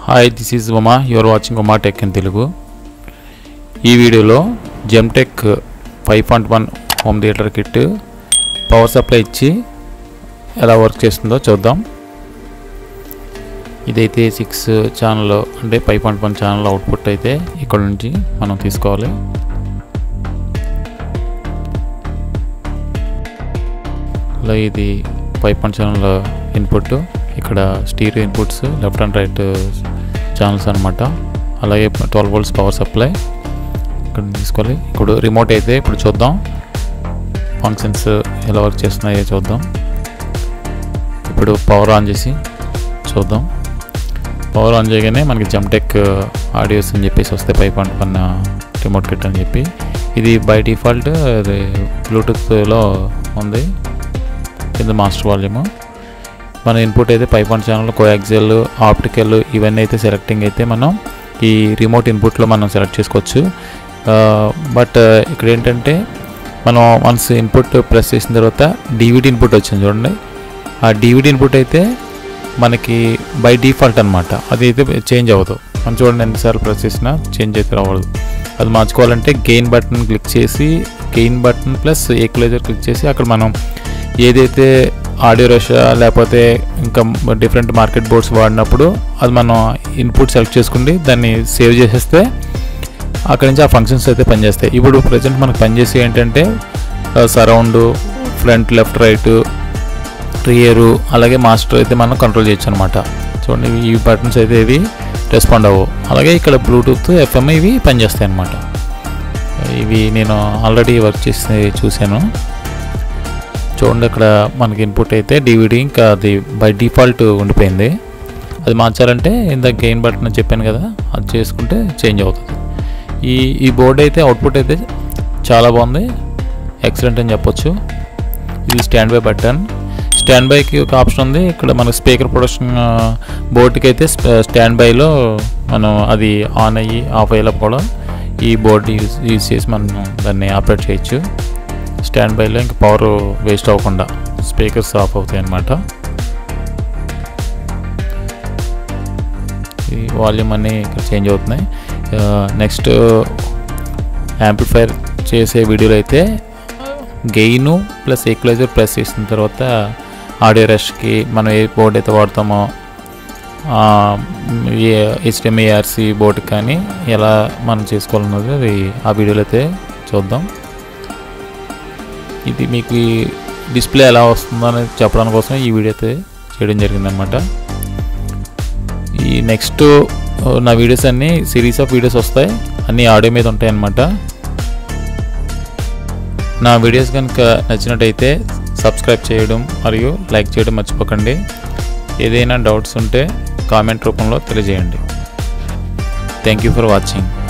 hi this is Uma your watching Uma tech in Telugu ఈ వీడియోలో జెమ్టెక్ five point one home theater kit power supply ఇచ్చి ఎలా వర్క్ చేస్తుందో చూద్దాం ఇదైతే సిక్స్ ఛానల్ అంటే five point one channel output అయితే ఇక్కడ నుంచి మనం తీసుకోవాలి అలాగే ఇది ఫైవ్ పాయింట్ ఛానల్ ఇన్పుట్ ఇక్కడ stereo inputs left and right channels అనమాట అలాగే ట్వెల్వ్ వోల్ట్స్ పవర్ సప్లై ఇక్కడ తీసుకోవాలి ఇప్పుడు రిమోట్ అయితే ఇప్పుడు చూద్దాం ఫంక్షన్స్ ఎలా వర్క్ చేస్తున్నాయో చూద్దాం ఇప్పుడు పవర్ ఆన్ చేసి చూద్దాం పవర్ ఆన్ చేయగానే మనకి జమ్టెక్ ఆడియోస్ అని చెప్పేసి వస్తాయి five point one remote kit అని చెప్పి ఇది బై డిఫాల్ట్ బ్లూటూత్లో ఉంది కింద మాస్టర్ వాల్యూమ్ మన ఇన్పుట్ అయితే five point channel coaxial optical ఇవన్నీ అయితే సెలెక్టింగ్ అయితే మనం ఈ రిమోట్ ఇన్పుట్లో మనం సెలెక్ట్ చేసుకోవచ్చు బట్ ఇక్కడ ఏంటంటే మనం వన్స్ ఇన్పుట్ ప్రెస్ చేసిన తర్వాత డివిడి ఇన్పుట్ వచ్చింది చూడండి ఆ డివిడి ఇన్పుట్ అయితే మనకి బై డిఫాల్ట్ అనమాట అది అయితే చేంజ్ అవ్వదు మనం చూడండి ఎన్నిసార్లు ప్రెస్ చేసినా చేంజ్ అయితే అవ్వదు అది మార్చుకోవాలంటే గెయిన్ బటన్ క్లిక్ చేసి gain button plus equalizer click చేసి అక్కడ మనం ఏదైతే ఆడియో రష్ లేకపోతే ఇంకా డిఫరెంట్ మార్కెట్ బోర్డ్స్ వాడినప్పుడు అది మనం ఇన్పుట్ సెలెక్ట్ చేసుకుండి దాన్ని సేవ్ చేసేస్తే అక్కడి నుంచి ఆ ఫంక్షన్స్ అయితే పనిచేస్తాయి ఇప్పుడు ప్రజెంట్ మనకు పనిచేసి ఏంటంటే surround front left right rear అలాగే మాస్టర్ అయితే మనం కంట్రోల్ చేయొచ్చు అనమాట చూడండి ఈ బటన్స్ అయితే ఇవి రెస్పాండ్ అవ్వవు అలాగే ఇక్కడ బ్లూటూత్ ఎఫ్ఎం ఇవి పనిచేస్తాయి అనమాట ఇవి నేను ఆల్రెడీ వర్క్ చేసి చూశాను చూడండి ఇక్కడ మనకి ఇన్పుట్ అయితే డివిడి ఇంకా అది బై డిఫాల్ట్ ఉండిపోయింది అది మార్చాలంటే ఇందాక గెయిన్ బటన్ అని చెప్పాను కదా అది చేసుకుంటే చేంజ్ అవుతుంది ఈ ఈ బోర్డ్ అయితే అవుట్పుట్ అయితే చాలా బాగుంది ఎక్సలెంట్ అని చెప్పొచ్చు ఇది స్టాండ్ బై బటన్ స్టాండ్ బైకి ఒక ఆప్షన్ ఉంది ఇక్కడ మన స్పీకర్ ప్రొడక్షన్ బోర్డుకి అయితే స్టాండ్ బైలో మనం అది ఆన్ అయ్యి ఆఫ్ అయ్యేలా కూడా ఈ బోర్డు యూజ్ యూజ్ చేసి మనం దాన్ని ఆపరేట్ చేయొచ్చు స్టాండ్ బైలో ఇంకా పవర్ వేస్ట్ అవ్వకుండా స్పీకర్స్ ఆఫ్ అవుతాయి అన్నమాట ఈ వాల్యూమ్ అన్నీ ఇక్కడ చేంజ్ అవుతున్నాయి నెక్స్ట్ యాంప్లిఫైర్ చేసే వీడియోలో అయితే గెయిన్ ప్లస్ ఈక్వలైజర్ ప్రెస్ చేసిన తర్వాత ఆడియో రష్కి మనం ఏ బోర్డ్ అయితే వాడతామో హెచ్డిఎంఏఆర్సి బోర్డు కానీ ఎలా మనం చేసుకోవాలన్నది అది ఆ వీడియోలో అయితే చూద్దాం ఇది మీకు డిస్ప్లే ఎలా వస్తుందో అనేది చెప్పడానికి కోసం ఈ వీడియో అయితే చేయడం జరిగిందనమాట ఈ నెక్స్ట్ నా వీడియోస్ అన్నీ సిరీస్ ఆఫ్ వీడియోస్ వస్తాయి అన్నీ ఆడియో మీద ఉంటాయి అన్నమాట నా వీడియోస్ కనుక నచ్చినట్టయితే సబ్స్క్రైబ్ చేయడం మరియు లైక్ చేయడం మర్చిపోకండి ఏదైనా డౌట్స్ ఉంటే కామెంట్ రూపంలో తెలియజేయండి థ్యాంక్ యూ ఫర్ వాచింగ్